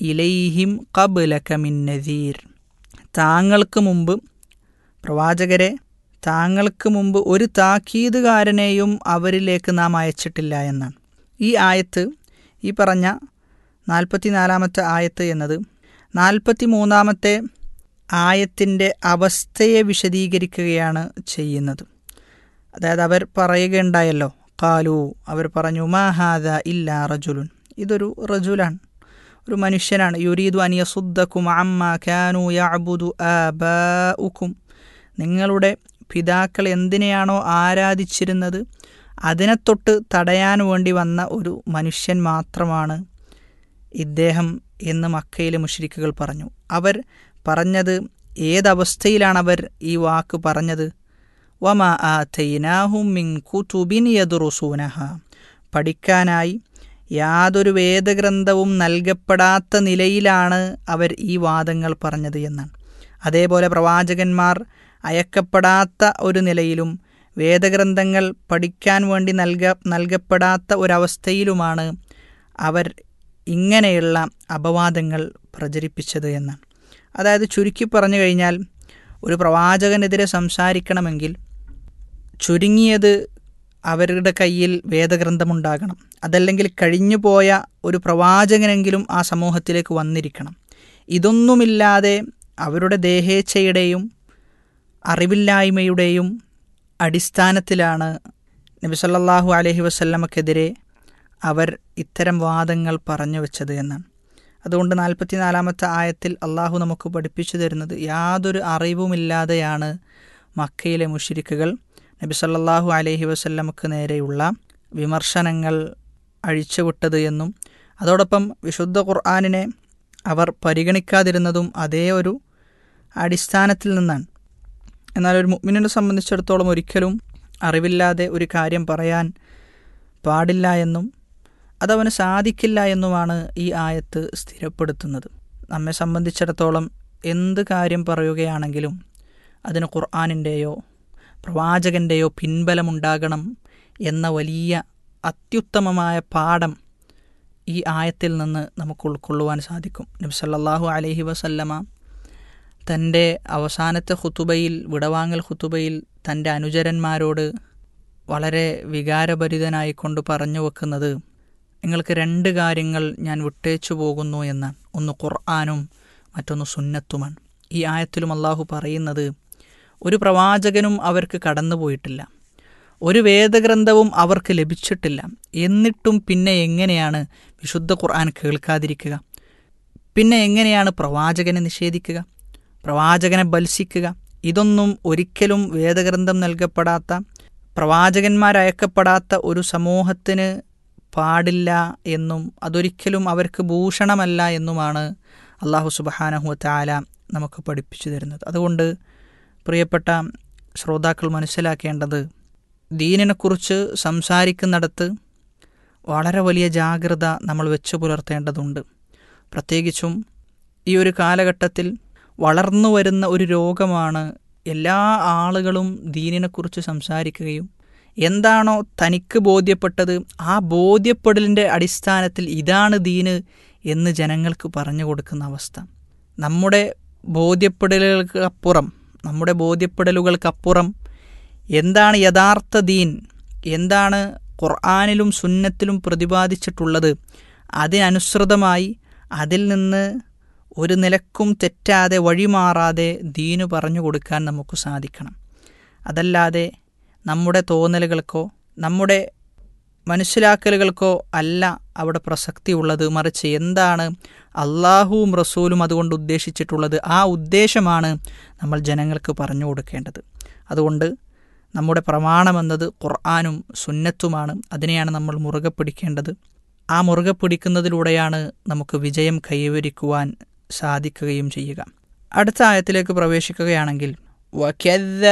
ഇലൈഹിം കബുലക മിൻ നദീർ താങ്കൾക്ക് മുമ്പ് പ്രവാചകരെ താങ്കൾക്ക് മുമ്പ് ഒരു താക്കീതുകാരനെയും അവരിലേക്ക് നാം അയച്ചിട്ടില്ല എന്നാണ് ഈ ആയത്ത് ഈ പറഞ്ഞ നാൽപ്പത്തിനാലാമത്തെ ആയത്ത് എന്നത് നാൽപ്പത്തി മൂന്നാമത്തെ ആയത്തിൻ്റെ അവസ്ഥയെ വിശദീകരിക്കുകയാണ് ചെയ്യുന്നത് അതായത് അവർ പറയുകയുണ്ടായല്ലോ കാലു അവർ പറഞ്ഞു മാഹാദ ഇല്ല റജുലുൻ ഇതൊരു റജുലാണ് ഒരു മനുഷ്യനാണ് യുരീദു അനിയസുദ്ദക്കും അമ്മ ഖാനു യഅബുദു ആബാഉക്കും നിങ്ങളുടെ പിതാക്കൾ എന്തിനെയാണോ ആരാധിച്ചിരുന്നത് അതിനെ തൊട്ട് തടയാൻ വേണ്ടി വന്ന ഒരു മനുഷ്യൻ മാത്രമാണ് ഇദ്ദേഹം എന്ന് മക്കയിലെ മുഷ്രിക്കുകൾ പറഞ്ഞു അവർ പറഞ്ഞത് ഏതവസ്ഥയിലാണ് അവർ ഈ വാക്ക് പറഞ്ഞത് വമ ആതൈനാഹും മിൻ കുതുബിൻ യദുറുസൂനഹ പഠിക്കാനായി യാതൊരു വേദഗ്രന്ഥവും നൽകപ്പെടാത്ത നിലയിലാണ് അവർ ഈ വാദങ്ങൾ പറഞ്ഞത് എന്നാണ് അതേപോലെ പ്രവാചകന്മാർ അയക്കപ്പെടാത്ത ഒരു നിലയിലും വേദഗ്രന്ഥങ്ങൾ പഠിക്കാൻ വേണ്ടി നൽക നൽകപ്പെടാത്ത ഒരവസ്ഥയിലുമാണ് അവർ ഇങ്ങനെയുള്ള അപവാദങ്ങൾ പ്രചരിപ്പിച്ചത് എന്നാണ് അതായത് ചുരുക്കി പറഞ്ഞു കഴിഞ്ഞാൽ ഒരു പ്രവാചകനെതിരെ സംസാരിക്കണമെങ്കിൽ ചുരുങ്ങിയത് അവരുടെ കയ്യിൽ വേദഗ്രന്ഥമുണ്ടാകണം അതല്ലെങ്കിൽ കഴിഞ്ഞുപോയ ഒരു പ്രവാചകനെങ്കിലും ആ സമൂഹത്തിലേക്ക് വന്നിരിക്കണം ഇതൊന്നുമില്ലാതെ അവരുടെ ദേഹേച്ഛയുടെയും അറിവില്ലായ്മയുടെയും അടിസ്ഥാനത്തിലാണ് നബി സല്ലല്ലാഹു അലൈഹി വസല്ലമക്കെതിരെ അവർ ഇത്തരം വാദങ്ങൾ പറഞ്ഞു വെച്ചത് എന്നാണ് അതുകൊണ്ട് നാൽപ്പത്തിനാലാമത്തെ ആയത്തിൽ അള്ളാഹു നമുക്ക് പഠിപ്പിച്ചു തരുന്നത് യാതൊരു അറിവുമില്ലാതെയാണ് മക്കയിലെ മുഷിരിക്കുകൾ നബി സല്ലല്ലാഹു അലൈഹി വസല്ലമക്ക് നേരെയുള്ള വിമർശനങ്ങൾ അഴിച്ചുവിട്ടത് എന്നും അതോടൊപ്പം വിശുദ്ധ ഖുർആാനിനെ അവർ പരിഗണിക്കാതിരുന്നതും അതേ ഒരു അടിസ്ഥാനത്തിൽ നിന്നാണ് എന്നാൽ ഒരു മുഅ്മിനിനെ സംബന്ധിച്ചിടത്തോളം ഒരിക്കലും അറിവില്ലാതെ ഒരു കാര്യം പറയാൻ പാടില്ല എന്നും അതവന് സാധിക്കില്ല എന്നുമാണ് ഈ ആയത്ത് സ്ഥിരപ്പെടുത്തുന്നത് നമ്മെ സംബന്ധിച്ചിടത്തോളം എന്ത് കാര്യം പറയുകയാണെങ്കിലും അതിന് ഖുർആാനിൻ്റെയോ പ്രവാചകൻ്റെയോ പിൻബലമുണ്ടാകണം എന്ന വലിയ അത്യുത്തമമായ പാഠം ഈ ആയത്തിൽ നിന്ന് നമുക്ക് ഉൾക്കൊള്ളുവാൻ സാധിക്കും നബി സല്ലല്ലാഹു അലൈഹി വസല്ലമ തൻ്റെ അവസാനത്തെ ഖുത്തുബയിൽ വിടവാങ്ങൽ ഖുത്തുബയിൽ തൻ്റെ അനുചരന്മാരോട് വളരെ വികാരഭരിതനായിക്കൊണ്ട് പറഞ്ഞു വെക്കുന്നത് നിങ്ങൾക്ക് രണ്ട് കാര്യങ്ങൾ ഞാൻ വിട്ടേച്ചു പോകുന്നു എന്നാണ് ഒന്ന് ഖുർആാനും മറ്റൊന്ന് സുന്നത്തുമാണ് ഈ ആയത്തിലും അള്ളാഹു പറയുന്നത് ഒരു പ്രവാചകനും അവർക്ക് കടന്നുപോയിട്ടില്ല ഒരു വേദഗ്രന്ഥവും അവർക്ക് ലഭിച്ചിട്ടില്ല എന്നിട്ടും പിന്നെ എങ്ങനെയാണ് വിശുദ്ധ ഖുർആൻ കേൾക്കാതിരിക്കുക പിന്നെ എങ്ങനെയാണ് പ്രവാചകനെ നിഷേധിക്കുക പ്രവാചകനെ ബത്സിക്കുക ഇതൊന്നും ഒരിക്കലും വേദഗ്രന്ഥം നൽകപ്പെടാത്ത പ്രവാചകന്മാരയക്കപ്പെടാത്ത ഒരു സമൂഹത്തിന് പാടില്ല എന്നും അതൊരിക്കലും അവർക്ക് ഭൂഷണമല്ല എന്നുമാണ് അള്ളാഹു സുബഹാനഹു താല നമുക്ക് പഠിപ്പിച്ചു തരുന്നത് അതുകൊണ്ട് പ്രിയപ്പെട്ട ശ്രോതാക്കൾ മനസ്സിലാക്കേണ്ടത് ദീനിനെക്കുറിച്ച് സംസാരിക്കുന്നിടത്ത് വളരെ വലിയ ജാഗ്രത നമ്മൾ വെച്ചു പുലർത്തേണ്ടതുണ്ട് പ്രത്യേകിച്ചും ഈ ഒരു കാലഘട്ടത്തിൽ വളർന്നു വരുന്ന ഒരു രോഗമാണ് എല്ലാ ആളുകളും ദീനിനെക്കുറിച്ച് സംസാരിക്കുകയും എന്താണോ തനിക്ക് ബോധ്യപ്പെട്ടത് ആ ബോധ്യപ്പെടലിൻ്റെ അടിസ്ഥാനത്തിൽ ഇതാണ് ദീന് എന്ന് ജനങ്ങൾക്ക് പറഞ്ഞു കൊടുക്കുന്ന അവസ്ഥ നമ്മുടെ ബോധ്യപ്പെടലുകൾക്കപ്പുറം നമ്മുടെ ബോധ്യപ്പെടലുകൾക്കപ്പുറം എന്താണ് യഥാർത്ഥ ദീൻ എന്താണ് ഖുർആാനിലും സുന്നത്തിലും പ്രതിപാദിച്ചിട്ടുള്ളത് അതിനനുസൃതമായി അതിൽ നിന്ന് ഒരു നിലക്കും തെറ്റാതെ വഴിമാറാതെ ദീന് പറഞ്ഞു കൊടുക്കാൻ നമുക്ക് സാധിക്കണം അതല്ലാതെ നമ്മുടെ തോന്നലുകൾക്കോ നമ്മുടെ മനസ്സിലാക്കലുകൾക്കോ അല്ല അവിടെ പ്രസക്തി ഉള്ളത് മറിച്ച് എന്താണ് അള്ളാഹുവും റസൂലും അതുകൊണ്ട് ഉദ്ദേശിച്ചിട്ടുള്ളത് ആ ഉദ്ദേശമാണ് നമ്മൾ ജനങ്ങൾക്ക് പറഞ്ഞു കൊടുക്കേണ്ടത് അതുകൊണ്ട് നമ്മുടെ പ്രമാണമെന്നത് ഖുർആാനും സുന്നത്തുമാണ് അതിനെയാണ് നമ്മൾ മുറുകെ പിടിക്കേണ്ടത് ആ മുറുകെ പിടിക്കുന്നതിലൂടെയാണ് നമുക്ക് വിജയം കൈവരിക്കുവാൻ സാധിക്കുകയും ചെയ്യുക അടുത്ത ആയത്തിലേക്ക് പ്രവേശിക്കുകയാണെങ്കിൽ വക്കذ